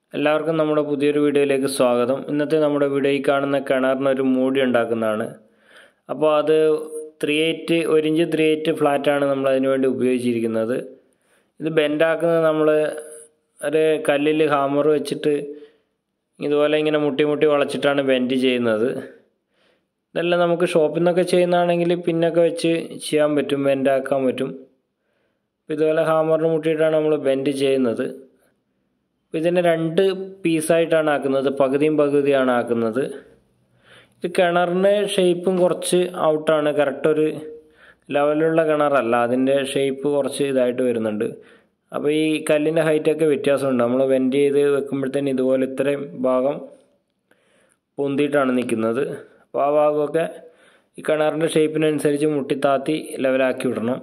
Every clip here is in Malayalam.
എല്ലാവർക്കും നമ്മുടെ പുതിയൊരു വീഡിയോയിലേക്ക് സ്വാഗതം ഇന്നത്തെ നമ്മുടെ വീഡിയോയിൽ കാണുന്ന കിണറിനൊരു മൂടി ഉണ്ടാക്കുന്നതാണ് അപ്പോൾ അത് ത്രീ എയ്റ്റ് ഒരു ഇഞ്ച് ത്രീ എയ്റ്റ് ഫ്ലാറ്റാണ് നമ്മൾ അതിന് വേണ്ടി ഉപയോഗിച്ചിരിക്കുന്നത് ഇത് ബെൻഡാക്കുന്നത് നമ്മൾ ഒരു കല്ലിൽ ഹാമർ വെച്ചിട്ട് ഇതുപോലെ ഇങ്ങനെ മുട്ടി മുട്ടി വളച്ചിട്ടാണ് ബെൻഡ് ചെയ്യുന്നത് ഇതെല്ലാം നമുക്ക് ഷോപ്പിൽ നിന്നൊക്കെ ചെയ്യുന്നതാണെങ്കിൽ പിന്നൊക്കെ വെച്ച് ചെയ്യാൻ പറ്റും ബെൻഡാക്കാൻ പറ്റും ഇതുപോലെ ഹാമറിന് മുട്ടിയിട്ടാണ് നമ്മൾ ബെൻഡ് ചെയ്യുന്നത് ഇതിനെ രണ്ട് പീസായിട്ടാണ് ആക്കുന്നത് പകുതിയും പകുതിയാണ് ആക്കുന്നത് ഇത് കിണറിൻ്റെ ഷേപ്പും കുറച്ച് ഔട്ടാണ് കറക്റ്റ് ഒരു ലെവലുള്ള കിണറല്ല അതിൻ്റെ ഷേപ്പ് കുറച്ച് ഇതായിട്ട് വരുന്നുണ്ട് അപ്പോൾ ഈ കല്ലിൻ്റെ ഹൈറ്റൊക്കെ വ്യത്യാസമുണ്ട് നമ്മൾ വെൻഡ് ചെയ്ത് വെക്കുമ്പോഴത്തേന് ഇതുപോലെ ഇത്രയും ഭാഗം പൊന്തിയിട്ടാണ് നിൽക്കുന്നത് അപ്പോൾ ആ ഭാഗമൊക്കെ ഈ കിണറിൻ്റെ ഷേപ്പിനനുസരിച്ച് മുട്ടിത്താത്തി ലെവലാക്കി വിടണം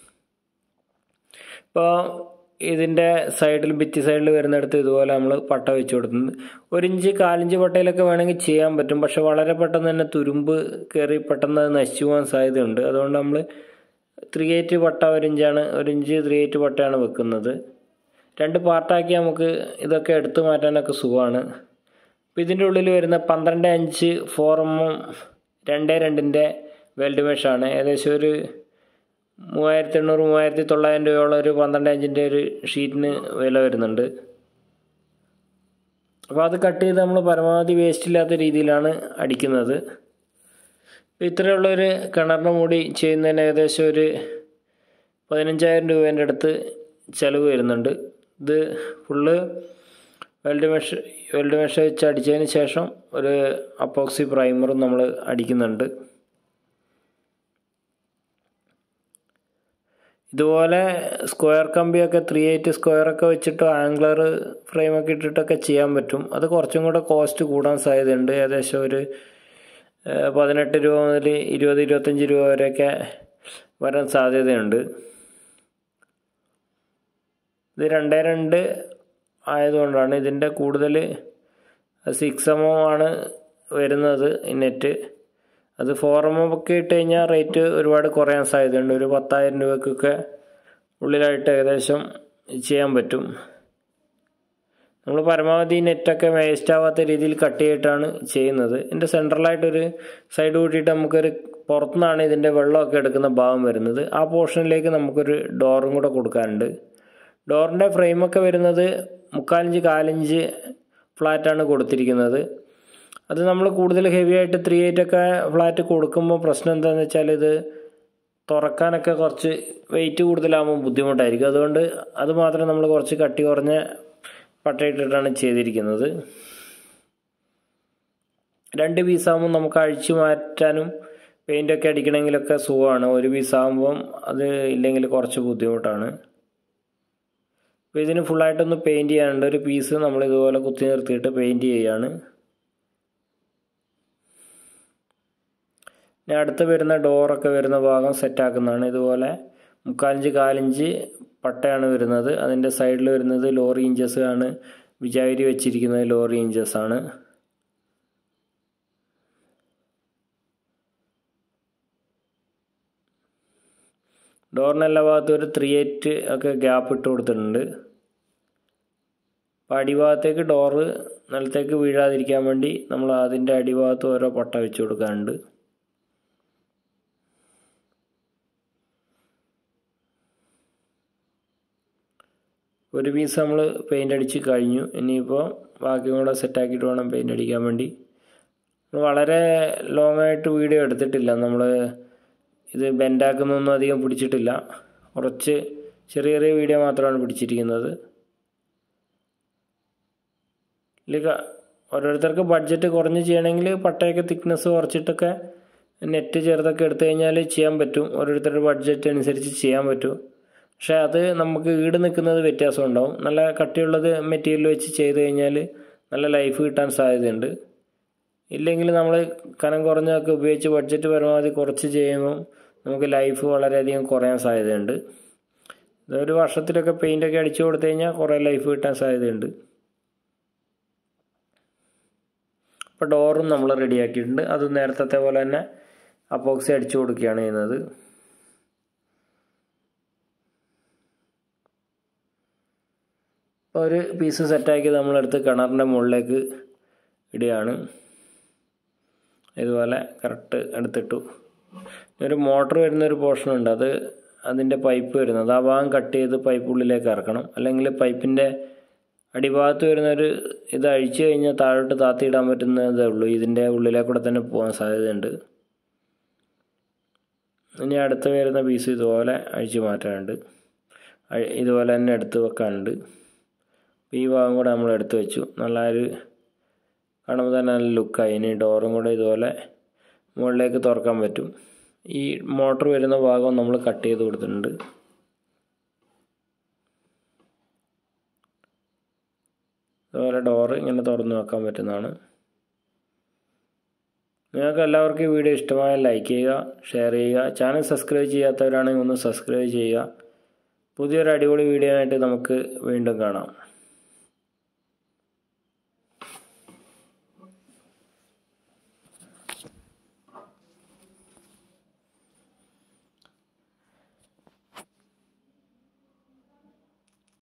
ഇപ്പോൾ ഇതിൻ്റെ സൈഡിൽ ഭിത്തി സൈഡിൽ വരുന്നിടത്ത് ഇതുപോലെ നമ്മൾ പട്ട വെച്ച് കൊടുക്കുന്നത് ഒരു ഇഞ്ച് കാലിഞ്ച് പട്ടയിലൊക്കെ വേണമെങ്കിൽ ചെയ്യാൻ പറ്റും പക്ഷെ വളരെ പെട്ടെന്ന് തന്നെ തുരുമ്പ് കയറി പെട്ടെന്ന് അത് നശിച്ചു പോകാൻ സാധ്യതയുണ്ട് അതുകൊണ്ട് നമ്മൾ ത്രീ എയ്റ്റ് പട്ട ഒരു ഇഞ്ചാണ് ഒരു ഇഞ്ച് ത്രീ എയ്റ്റ് പട്ടയാണ് വെക്കുന്നത് രണ്ട് പാർട്ടാക്കി നമുക്ക് ഇതൊക്കെ എടുത്തു മാറ്റാനൊക്കെ സുഖമാണ് അപ്പോൾ ഇതിൻ്റെ ഉള്ളിൽ വരുന്ന പന്ത്രണ്ട് അഞ്ച് ഫോർ എമ്മും രണ്ട് രണ്ടിൻ്റെ വെൽഡ് മെഷാണ് ഏകദേശം ഒരു മൂവായിരത്തി എണ്ണൂറ് മൂവായിരത്തി തൊള്ളായിരം രൂപയുള്ള ഒരു പന്ത്രണ്ട് ഇഞ്ചിൻ്റെ ഒരു ഷീറ്റിന് വില വരുന്നുണ്ട് അപ്പോൾ അത് കട്ട് ചെയ്ത് നമ്മൾ പരമാവധി വേസ്റ്റ് ഇല്ലാത്ത രീതിയിലാണ് അടിക്കുന്നത് ഇത്രയുള്ളൊരു കിണറിന് മൂടി ചെയ്യുന്നതിന് ഏകദേശം ഒരു പതിനഞ്ചായിരം രൂപേൻ്റെ അടുത്ത് ചിലവ് വരുന്നുണ്ട് ഇത് full weld mesh weld mesh വെച്ച് അടിച്ചതിന് ശേഷം ഒരു അപ്പോക്സി പ്രൈമറും നമ്മൾ അടിക്കുന്നുണ്ട് ഇതുപോലെ സ്ക്വയർ കമ്പിയൊക്കെ ത്രീ എയ്റ്റ് സ്ക്വയറൊക്കെ വെച്ചിട്ട് ആംഗ്ലർ ഫ്രെയിമൊക്കെ ഇട്ടിട്ടൊക്കെ ചെയ്യാൻ പറ്റും അത് കുറച്ചും കൂടെ കോസ്റ്റ് കൂടാൻ സാധ്യതയുണ്ട് ഏകദേശം ഒരു പതിനെട്ട് രൂപ മുതൽ ഇരുപത് ഇരുപത്തഞ്ച് രൂപ വരെയൊക്കെ വരാൻ സാധ്യതയുണ്ട് ഇത് രണ്ടേ രണ്ട് ആയതുകൊണ്ടാണ് ഇതിൻ്റെ കൂടുതൽ സിക്സ് എം ആണ് വരുന്നത് നെറ്റ് അത് ഫോർ എം ഒക്കെ ഇട്ട് കഴിഞ്ഞാൽ റേറ്റ് ഒരുപാട് കുറയാൻ സാധ്യതയുണ്ട് ഒരു പത്തായിരം രൂപയ്ക്കൊക്കെ ഉള്ളിലായിട്ട് ഏകദേശം ചെയ്യാൻ പറ്റും നമ്മൾ പരമാവധി നെറ്റൊക്കെ വേസ്റ്റ് ആവാത്ത രീതിയിൽ കട്ട് ചെയ്തിട്ടാണ് ചെയ്യുന്നത് ഇതിൻ്റെ സെൻട്രലായിട്ടൊരു സൈഡ് കൂട്ടിയിട്ട് നമുക്കൊരു പുറത്തുനിന്നാണ് ഇതിൻ്റെ വെള്ളമൊക്കെ എടുക്കുന്ന ഭാഗം വരുന്നത് ആ പോർഷനിലേക്ക് നമുക്കൊരു ഡോറും കൂടെ കൊടുക്കാനുണ്ട് ഡോറിൻ്റെ ഫ്രെയിമൊക്കെ വരുന്നത് മുക്കാലിഞ്ച് കാലിഞ്ച് ഫ്ലാറ്റാണ് കൊടുത്തിരിക്കുന്നത് അത് നമ്മൾ കൂടുതൽ ഹെവി ആയിട്ട് ത്രീ എയ്റ്റ് ഒക്കെ ഫ്ലാറ്റ് കൊടുക്കുമ്പോൾ പ്രശ്നം എന്താണെന്ന് വെച്ചാൽ ഇത് തുറക്കാനൊക്കെ കുറച്ച് വെയിറ്റ് കൂടുതലാകുമ്പോൾ ബുദ്ധിമുട്ടായിരിക്കും അതുകൊണ്ട് അത് മാത്രം നമ്മൾ കുറച്ച് കട്ടി കുറഞ്ഞ പട്ടയിട്ടിട്ടാണ് ചെയ്തിരിക്കുന്നത് രണ്ട് പീസാകുമ്പോൾ നമുക്ക് അഴിച്ചു മാറ്റാനും പെയിൻ്റൊക്കെ അടിക്കണമെങ്കിലൊക്കെ സുഖമാണ് ഒരു പീസാകുമ്പം അത് ഇല്ലെങ്കിൽ കുറച്ച് ബുദ്ധിമുട്ടാണ് അപ്പോൾ ഇതിന് ഫുള്ളായിട്ടൊന്ന് പെയിൻറ്റ് ചെയ്യാനുണ്ട് ഒരു പീസ് നമ്മൾ ഇതുപോലെ കുത്തി നിർത്തിയിട്ട് പെയിൻറ്റ് ചെയ്യുകയാണ് ഇനി അടുത്ത് വരുന്ന ഡോറൊക്കെ വരുന്ന ഭാഗം സെറ്റാക്കുന്നതാണ് ഇതുപോലെ മുക്കാലിഞ്ച് കാലിഞ്ച് പട്ടയാണ് വരുന്നത് അതിൻ്റെ സൈഡിൽ വരുന്നത് ലോറി ഇഞ്ചസ് ആണ് വിചാരി വെച്ചിരിക്കുന്നത് ലോറി ഇഞ്ചസ് ആണ് ഡോറിന് എല്ലാ ഭാഗത്തും ഒരു ത്രീ എയ്റ്റ് ഒക്കെ ഗ്യാപ്പ് ഇട്ട് കൊടുത്തിട്ടുണ്ട് അപ്പോൾ അടിഭാഗത്തേക്ക് ഡോറ് നിലത്തേക്ക് വീഴാതിരിക്കാൻ വേണ്ടി നമ്മൾ അതിൻ്റെ അടിഭാഗത്ത് ഓരോ പട്ട വെച്ച് കൊടുക്കാറുണ്ട് ഒരു പീസ് നമ്മൾ പെയിൻ്റ് അടിച്ച് കഴിഞ്ഞു ഇനിയിപ്പോൾ ബാക്കിയും കൂടെ സെറ്റാക്കിയിട്ട് വേണം പെയിൻ്റ് അടിക്കാൻ വേണ്ടി വളരെ ലോങ് ആയിട്ട് വീഡിയോ എടുത്തിട്ടില്ല നമ്മൾ ഇത് ബെൻഡാക്കുന്നൊന്നും അധികം പിടിച്ചിട്ടില്ല കുറച്ച് ചെറിയ ചെറിയ വീഡിയോ മാത്രമാണ് പിടിച്ചിരിക്കുന്നത് ഇതിൽ ഓരോരുത്തർക്ക് ബഡ്ജറ്റ് കുറഞ്ഞ് ചെയ്യണമെങ്കിൽ പട്ടയൊക്കെ തിക്നെസ് കുറച്ചിട്ടൊക്കെ നെറ്റ് ചെറുതൊക്കെ എടുത്തു കഴിഞ്ഞാൽ ചെയ്യാൻ പറ്റും ഓരോരുത്തരുടെ ബഡ്ജറ്റ് അനുസരിച്ച് ചെയ്യാൻ പറ്റും പക്ഷേ അത് നമുക്ക് ഈട് നിൽക്കുന്നത് വ്യത്യാസം ഉണ്ടാവും നല്ല കട്ടിയുള്ളത് മെറ്റീരിയൽ വെച്ച് ചെയ്ത് കഴിഞ്ഞാൽ നല്ല ലൈഫ് കിട്ടാൻ സാധ്യതയുണ്ട് ഇല്ലെങ്കിൽ നമ്മൾ കനം കുറഞ്ഞൊക്കെ ഉപയോഗിച്ച് ബഡ്ജറ്റ് പരമാവധി കുറച്ച് ചെയ്യുമ്പോൾ നമുക്ക് ലൈഫ് വളരെയധികം കുറയാൻ സാധ്യതയുണ്ട് ഇതൊരു വർഷത്തിലൊക്കെ പെയിൻ്റൊക്കെ അടിച്ചു കൊടുത്തു കഴിഞ്ഞാൽ കുറേ ലൈഫ് കിട്ടാൻ സാധ്യതയുണ്ട് അപ്പോൾ ഡോറും നമ്മൾ റെഡിയാക്കിയിട്ടുണ്ട് അത് നേരത്തെ പോലെ തന്നെ അപ്പോക്സി അടിച്ചു കൊടുക്കുകയാണ് ചെയ്യുന്നത് ഒരു പീസ് സെറ്റാക്കി നമ്മളെടുത്ത് കിണറിൻ്റെ മുകളിലേക്ക് ഇടുകയാണ് ഇതുപോലെ കറക്റ്റ് എടുത്തിട്ടു ഒരു മോട്ടർ വരുന്ന ഒരു പോർഷൻ ഉണ്ട് അത് അതിൻ്റെ പൈപ്പ് വരുന്നത് ആ ഭാഗം കട്ട് ചെയ്ത് പൈപ്പ് ഉള്ളിലേക്ക് ഇറക്കണം അല്ലെങ്കിൽ പൈപ്പിൻ്റെ അടിഭാഗത്ത് വരുന്ന ഒരു ഇത് അഴിച്ചു കഴിഞ്ഞാൽ താഴോട്ട് താത്തിയിടാൻ പറ്റുന്നതേ ഉള്ളൂ ഇതിൻ്റെ ഉള്ളിലേക്കൂടെ തന്നെ പോകാൻ സാധ്യതയുണ്ട് ഇനി അടുത്ത് വരുന്ന പീസ് ഇതുപോലെ അഴിച്ചു മാറ്റാനുണ്ട് ഇതുപോലെ തന്നെ എടുത്ത് വെക്കാനുണ്ട് ഈ ഭാഗം കൂടെ നമ്മൾ എടുത്ത് വെച്ചു നല്ല ഒരു കാണുമ്പോൾ തന്നെ നല്ല ലുക്കായി ഇനി ഡോറും കൂടെ ഇതുപോലെ മുകളിലേക്ക് തുറക്കാൻ പറ്റും ഈ മോട്ടർ വരുന്ന ഭാഗം നമ്മൾ കട്ട് ചെയ്ത് കൊടുത്തിട്ടുണ്ട് അതുപോലെ ഡോറ് ഇങ്ങനെ തുറന്ന് വെക്കാൻ പറ്റുന്നതാണ് നിങ്ങൾക്ക് എല്ലാവർക്കും ഈ വീഡിയോ ഇഷ്ടമായാൽ ലൈക്ക് ചെയ്യുക ഷെയർ ചെയ്യുക ചാനൽ സബ്സ്ക്രൈബ് ചെയ്യാത്തവരാണെങ്കിൽ ഒന്ന് സബ്സ്ക്രൈബ് ചെയ്യുക പുതിയൊരു അടിപൊളി വീഡിയോ ആയിട്ട് നമുക്ക് വീണ്ടും കാണാം